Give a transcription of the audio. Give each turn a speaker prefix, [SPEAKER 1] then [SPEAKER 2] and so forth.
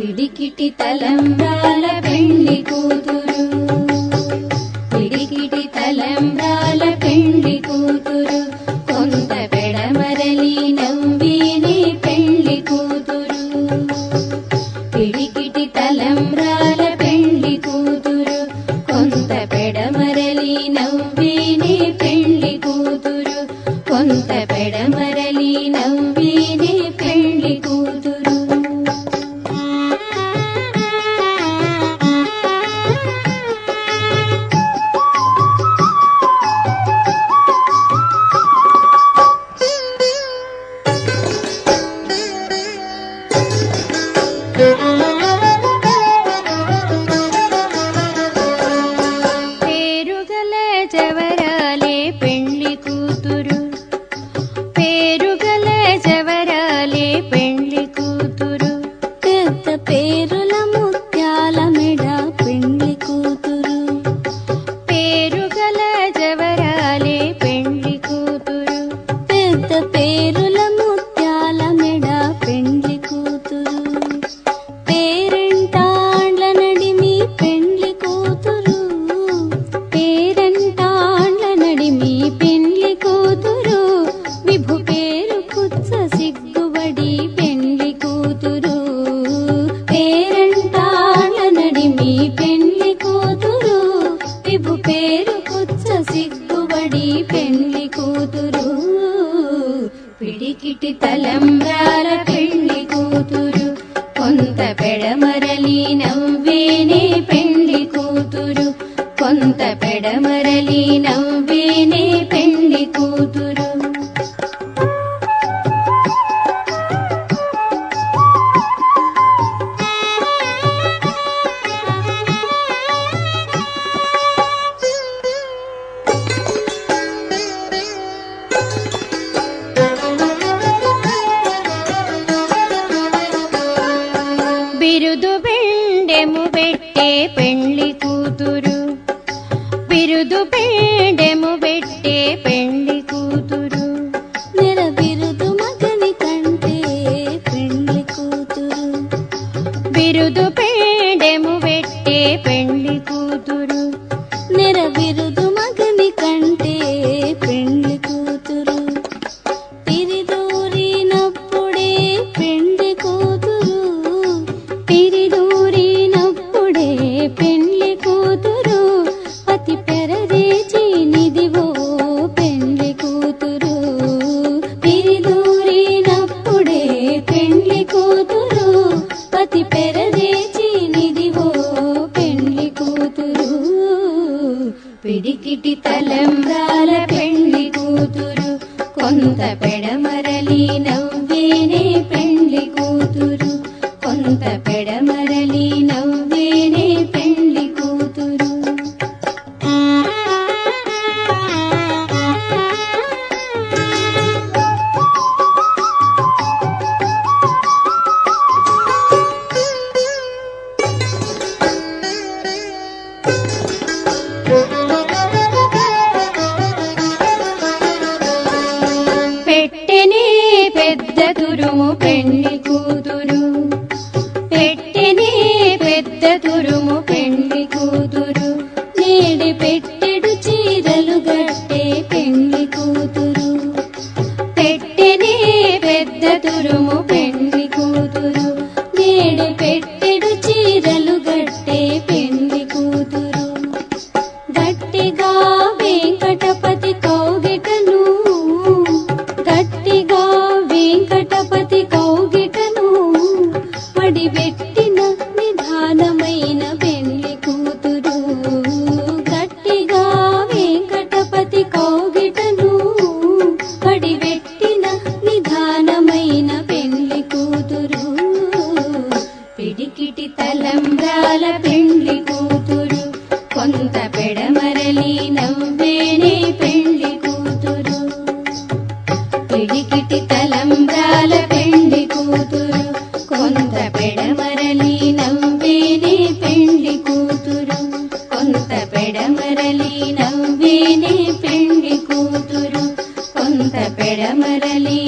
[SPEAKER 1] పిడికిటి తలంబ్రాల పెళ్లి కూతురు పిడికిటి తలంబ్రాల పెళ్లి కూతురు కొంత పెడమరలి నవ్విని పెళ్లి కూతురు పిడికిటి తలంబ్రాల పెళ్లి కూతురు కొంత పెడమరలి నవ్విని పెళ్లి కూతురు కొంత పెడమరలి నవ్విని పెళ్లి కూతురు పేరుగల జవరాలే పెళ్లి కూతురు పేరుగల జవరాలే పెళ్లి కూతురు
[SPEAKER 2] పెద్ద పేరుల ముత్యాల మెడ పెండ్లి కూతురు
[SPEAKER 1] పేరుగల జవరాలే పెళ్లి కూతురు
[SPEAKER 2] పెద్ద పేరుల ముత్యాల మెడ పెండ్లి కూతురు పేరెంటాండ్ల నడిమి పెండ్లి కూతురు
[SPEAKER 1] పేరంటాండ్ల నడిమి పెళ్లి కూతురు విభు పేరు కుచ్చ సిగ్గుబడి పెళ్లి కూతురు పేరంటాండ్ల నడిమి పెళ్లి కూతురు విభు పేరు కుచ్చ సిగ్గుబడి పెళ్లి కూతురు పిడికిటి తలంబ్రాల పెళ్లి కూతురు కొంత పెడమరలి నవ్వేనే పెళ్లి కూతురు కొంత పెడమరలి నవ్వేనే పెళ్లి కూతురు బిరుదు బెండెము పెట్టే పెళ్లి కూతురు బిరుదు బెండెము పెట్టే పెళ్లి కూతురు
[SPEAKER 2] నెల బిరుదు మగని కంటే పెండ్లి కూతురు
[SPEAKER 1] బిరుదు బెండెము పెట్టే పెళ్లి కూతురు
[SPEAKER 2] నెర బిరుదు మగని కంటే పెండ్లి కూతురు తిరిదూరినప్పుడే పెండ్లి కూతురు
[SPEAKER 1] పిరిదూరినప్పుడే పెళ్లి కూతురు పతి పెరదేచి నిదివో పెళ్లి కూతురు పిరిదూరినప్పుడే పెళ్లి కూతురు పతి పెరదేచి నిదివో పెళ్లి కూతురు పిడికిటి తలంబ్రాల పెళ్లి కూతురు కొంత పెడమరలి నవ్వేనే పెళ్లి కూతురు కొంత పెడమరలి నవ్వేనే పెళ్లి కూతురు పెట్టెనే పెద్ద తురుము పెళ్లి కూతురు పెట్టెనే పెద్ద తురుము పెళ్లి కూతురు నేడి పెట్టెడు చీరలు గట్టే పెళ్లి కూతురు పెట్టెనే పెద్ద తురుము పెళ్లి కూతురు నేడి పెట్టెడు చీరలు గట్టే పెళ్లి కూతురు గట్టిగా వెంకటపతి కౌగిటను గట్టిగా వెంకటపతి కౌగిటను వడిబెట్టిన నిధానమైన పెళ్లి కూతురు గట్టిగా వెంకటపతి కౌగిటను వడిబెట్టిన నిధానమైన పెళ్లి కూతురు పిడికిటి తలంబ్రాల పెళ్లి కూతురు కొంత పెడమరలి నవ్వేనే పెళ్లి కూతురు పిడికిటి తలంబ్రాల పెళ్లి కూతురు కొంత పెడమరలి నవ్వేనే పెళ్లి కూతురు కొంత పెడమరలి నవ్వేనే పెళ్లి కూతురు కొంత పెడమరలి